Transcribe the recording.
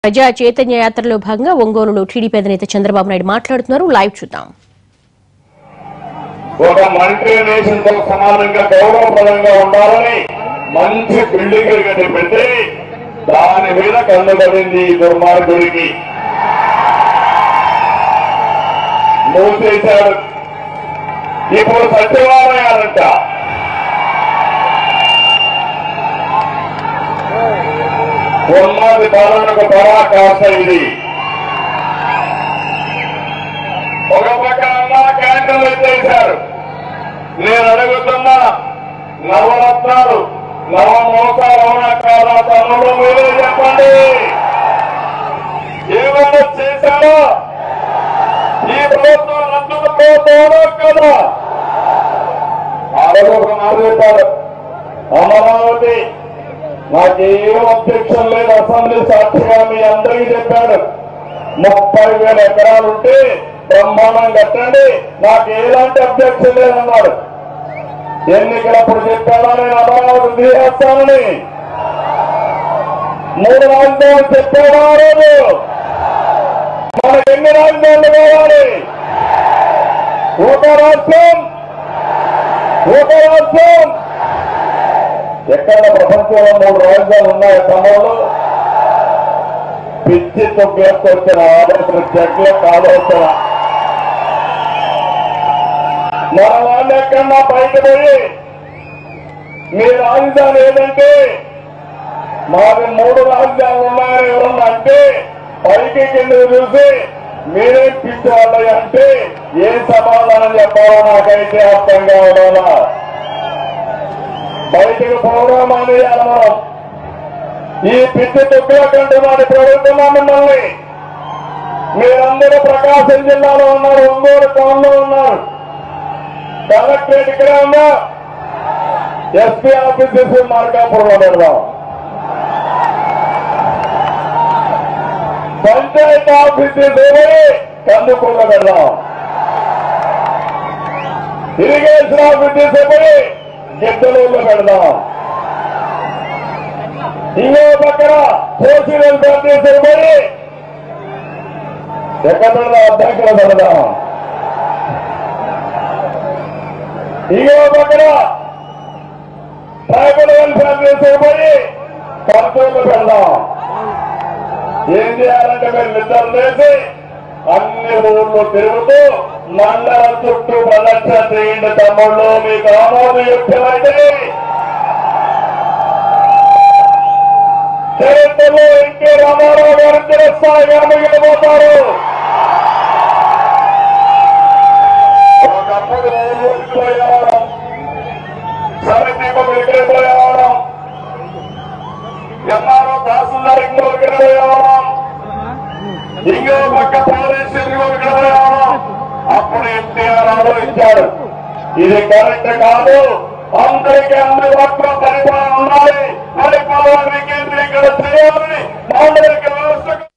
ప్రజా చైతన్య యాత్రలో భాగంగా ఒంగోలులో టీడీపీ అధినేత చంద్రబాబు నాయుడు మాట్లాడుతున్నారు లైవ్ చూద్దాం ఒక మంత్రి నేషన్ తో సమానంగా గౌరవప్రదంగా ఉండాలని మంచి బిల్డింగ్ కట్టి పెట్టి దాని మీద కన్నుబడింది ఈ దుర్మార్గుడికి మూసేశాడు ఇప్పుడు సచివాలయాలంట ఉన్నది పాలనకు పరాకాశ ఇది ఒక పక్క అన్నా క్యాంటీన్లు ఎత్తేశారు నేను అడుగుతున్నా నవరత్నాలు నవ మోసాలు అవునా కాదా తమలో మీరే చెప్పండి ఏమైనా చేశారో ఈ ప్రభుత్వం రద్దుకు పోతారో కదా ఆ రోజు ఒక మాట చెప్పారు అమరావతి నాకేం అధ్యక్షం లేదు అసెంబ్లీ సాక్షిగా మీ అందరికీ చెప్పాడు ముప్పై వేల ఎకరాలు ఉంటే బ్రహ్మాండం కట్టండి నాకు ఎలాంటి అబ్జెక్షన్ లేదన్నాడు ఎన్నికలప్పుడు చెప్పాడా నేను అమరావతి తీసేస్తానని మూడు రాజధానులు చెప్పాడా ఆ రోజు మనకు ఎన్ని రాజధానులు కావాలి ఒక రాష్ట్రం ఒక రాష్ట్రం ఎక్కడ ప్రపంచంలో మూడు రాజధానులు ఉన్నాయి తమలో పిచ్చి తొక్కేసుకొచ్చిన ఆలోచన చెట్లకు ఆలోచన మన వాళ్ళు ఎక్కడన్నా బయట పోయి మీ రాజధాని ఏదంటే మాది మూడు రాజధానులు ఉన్నాయని ఎవరన్నా అంటే పైకి కింద చూసి మీరేం పిచ్చి వాళ్ళయ్య అంటే ఏం సమాధానం చెప్పాలో నాకైతే అర్థం కావాలా బయటకు పోవడం మానేయాలి మనం ఈ పిచ్చి తొక్కుల కంటే వాడి ప్రభుత్వం మిమ్మల్ని మీరందరూ ప్రకాశం జిల్లాలో ఉన్నారు ఒంగోలు టౌన్లో ఉన్నారు కలెక్టరేట్ ఇక్కడే ఉందా ఎస్పీ ఆఫీసెస్ మార్కాపురంలో పెడదాం పంచాయతీ ఆఫీసెస్ ఏమని కందుకూరులో పెడదాం ఇరిగేషన్ ఆఫీసెస్ ఏమని గిద్దలూరులో పెడదాం ఇంకో పక్కన సోషల్ వెల్ఫేర్ చేసే మరి ఎక్కడ పెడదాం బ్యాంకులో పెడదాం ఇంకో పక్కన ట్రైబల్ వెల్ఫేర్ చేసే మరి కంట్రోల్లో పెడదాం ఏం చేయాలంటే మీరు నిద్ర లేసి అన్ని ఊర్లు తిరుగుతూ మండల చుట్టూ ప్రదక్షిణ చేయండి తమ్ముళ్ళు మీకు ఆమోదయుక్తమైతే చరిత్రలో ఎన్టీ రామారావు గారు చిరస్థాయిగా మిగిలిపోతారు ఒకప్పుడు ఊరికి పోయేవారం సమితికి వెళ్ళిపోయేవారం ఎంఆర్ఓ తహసీల్దార్ ఇంకోరికి పోయేవారం ఇంకో పక్క పోలీసు ఇంకోరికి పోయేవారం అప్పుడు ఎన్టీఆర్ ఆలోచించాడు ఇది కరెక్ట్ కాదు అందరికీ అందుబాటులో పరిపాలన ఉండాలి పరిపాలన వికేంద్రీకరణ చేయాలని మాండలిక వ్యవస్థకు